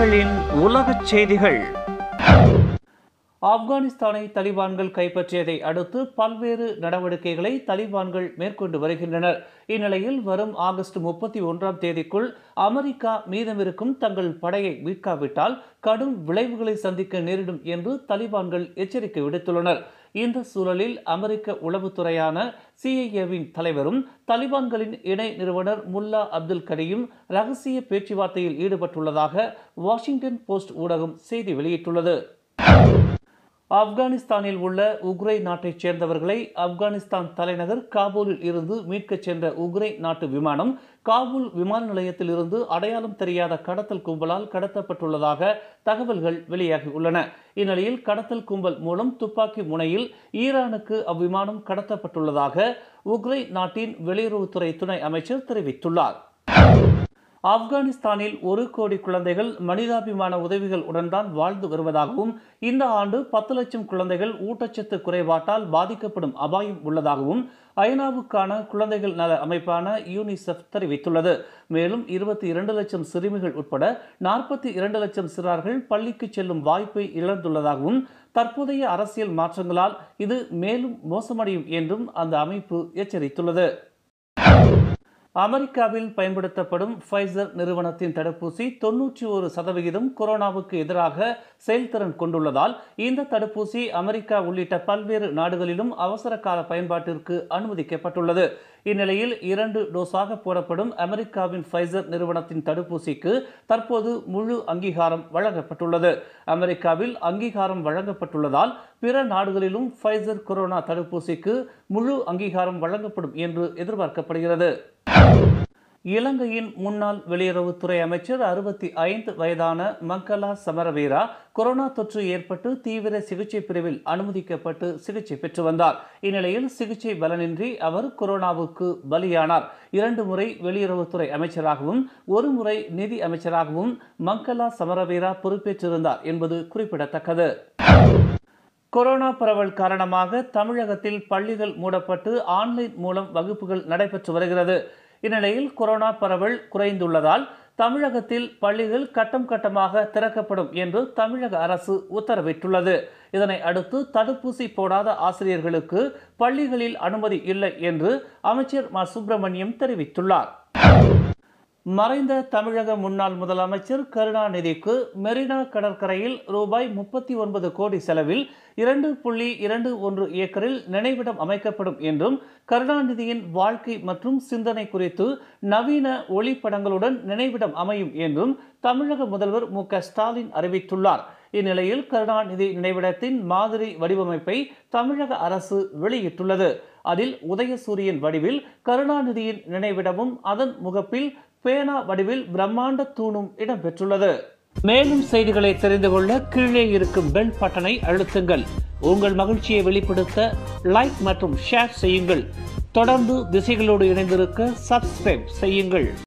உறவுகளின் உலகச் செய்திகள் ஆப்கானிஸ்தானை தலிபான்கள் கைப்பற்றியதை அடுத்து பல்வேறு நடவடிக்கைகளை தலிபான்கள் மேற்கொண்டு வருகின்றனர் இந்நிலையில் வரும் ஆகஸ்ட் முப்பத்தி ஒன்றாம் தேதிக்குள் அமெரிக்கா மீதமிருக்கும் தங்கள் படையை மீட்காவிட்டால் கடும் விளைவுகளை சந்திக்க நேரிடும் என்று தலிபான்கள் எச்சரிக்கை விடுத்துள்ளனர் இந்த சூழலில் அமெரிக்க உளவுத்துறையான சிஐஏவின் தலைவரும் தலிபான்களின் இணை நிறுவனர் முல்லா அப்துல் கரியும் ரகசிய பேச்சுவார்த்தையில் ஈடுபட்டுள்ளதாக வாஷிங்டன் போஸ்ட் ஊடகம் செய்தி வெளியிட்டுள்ளது ஆப்கானிஸ்தானில் உள்ள உக்ரை நாட்டைச் சேர்ந்தவர்களை ஆப்கானிஸ்தான் தலைநகர் காபூலில் இருந்து மீட்கச் சென்ற உக்ரை நாட்டு விமானம் காபூல் விமான நிலையத்தில் இருந்து அடையாளம் தெரியாத கடத்தல் கும்பலால் கடத்தப்பட்டுள்ளதாக தகவல்கள் வெளியாகியுள்ளன இந்நிலையில் கடத்தல் கும்பல் மூலம் துப்பாக்கி முனையில் ஈரானுக்கு அவ்விமானம் கடத்தப்பட்டுள்ளதாக உக்ரை நாட்டின் வெளியுறவுத்துறை துணை அமைச்சர் தெரிவித்துள்ளார் ஆப்கானிஸ்தானில் ஒரு கோடி குழந்தைகள் மனிதாபிமான உதவிகள் உடன் தான் வாழ்ந்து வருவதாகவும் இந்த ஆண்டு பத்து லட்சம் குழந்தைகள் ஊட்டச்சத்து குறைபாட்டால் பாதிக்கப்படும் அபாயம் உள்ளதாகவும் ஐநாவுக்கான குழந்தைகள் நல அமைப்பான யூனிசெஃப் தெரிவித்துள்ளது மேலும் இருபத்தி இரண்டு லட்சம் சிறுமிகள் உட்பட நாற்பத்தி இரண்டு லட்சம் சிறார்கள் பள்ளிக்கு செல்லும் வாய்ப்பை இழந்துள்ளதாகவும் தற்போதைய அரசியல் மாற்றங்களால் இது மேலும் மோசமடையும் என்றும் அந்த அமைப்பு எச்சரித்துள்ளது அமெரிக்காவில் பயன்படுத்தப்படும் ஃபைசர் நிறுவனத்தின் தடுப்பூசி தொன்னூற்றி ஒரு சதவிகிதம் கொரோனாவுக்கு எதிராக செயல்திறன் கொண்டுள்ளதால் இந்த தடுப்பூசி அமெரிக்கா உள்ளிட்ட பல்வேறு நாடுகளிலும் அவசர கால பயன்பாட்டிற்கு அனுமதிக்கப்பட்டுள்ளது இந்நிலையில் இரண்டு டோஸாக போடப்படும் அமெரிக்காவின் ஃபைசர் நிறுவனத்தின் தடுப்பூசிக்கு தற்போது முழு அங்கீகாரம் வழங்கப்பட்டுள்ளது அமெரிக்காவில் அங்கீகாரம் வழங்கப்பட்டுள்ளதால் பிற நாடுகளிலும் ஃபைசர் கொரோனா தடுப்பூசிக்கு முழு அங்கீகாரம் வழங்கப்படும் என்று எதிர்பார்க்கப்படுகிறது இலங்கையின் முன்னாள் வெளியுறவுத்துறை அமைச்சர் அறுபத்தி ஐந்து வயதான மங்கலா சமரவீரா கொரோனா தொற்று ஏற்பட்டு தீவிர சிகிச்சை பிரிவில் அனுமதிக்கப்பட்டு சிகிச்சை பெற்று வந்தார் இந்நிலையில் சிகிச்சை பலனின்றி அவர் கொரோனாவுக்கு பலியானார் இரண்டு முறை வெளியுறவுத்துறை அமைச்சராகவும் ஒரு முறை நிதி அமைச்சராகவும் மங்கலா சமரவீரா பொறுப்பேற்றிருந்தார் என்பது குறிப்பிடத்தக்கது கொரோனா பரவல் காரணமாக தமிழகத்தில் பள்ளிகள் மூடப்பட்டு ஆன்லைன் மூலம் வகுப்புகள் நடைபெற்று வருகிறது இந்நிலையில் கொரோனா பரவல் குறைந்துள்ளதால் தமிழகத்தில் பள்ளிகள் கட்டம் கட்டமாக திறக்கப்படும் என்று தமிழக அரசு உத்தரவிட்டுள்ளது இதனை அடுத்து தடுப்பூசி போடாத ஆசிரியர்களுக்கு பள்ளிகளில் அனுமதி இல்லை என்று அமைச்சர் மா சுப்பிரமணியம் தெரிவித்துள்ளார் மறைந்த தமிழக முன்னாள் முதலமைச்சர் கருணாநிதிக்கு மெரினா கடற்கரையில் ரூபாய் முப்பத்தி ஒன்பது கோடி செலவில் இரண்டு புள்ளி இரண்டு ஒன்று ஏக்கரில் நினைவிடம் அமைக்கப்படும் என்றும் கருணாநிதியின் வாழ்க்கை மற்றும் சிந்தனை குறித்து நவீன ஒளிப்படங்களுடன் நினைவிடம் அமையும் என்றும் தமிழக முதல்வர் மு ஸ்டாலின் அறிவித்துள்ளார் இந்நிலையில் கருணாநிதி நினைவிடத்தின் மாதிரி வடிவமைப்பை தமிழக அரசு வெளியிட்டுள்ளது அதில் உதயசூரியன் வடிவில் கருணாநிதியின் நினைவிடமும் அதன் முகப்பில் பேனா வடிவில் பிரம்மாண்ட தூணும் இடம்பெற்றுள்ளது மேலும் செய்திகளை தெரிந்து கொள்ள கீழே இருக்கும் பெல் பட்டனை அழுத்துங்கள் உங்கள் மகிழ்ச்சியை வெளிப்படுத்த லைக் மற்றும் ஷேர் செய்யுங்கள் தொடர்ந்து திசைகளோடு இணைந்திருக்க சப்ஸ்கிரைப் செய்யுங்கள்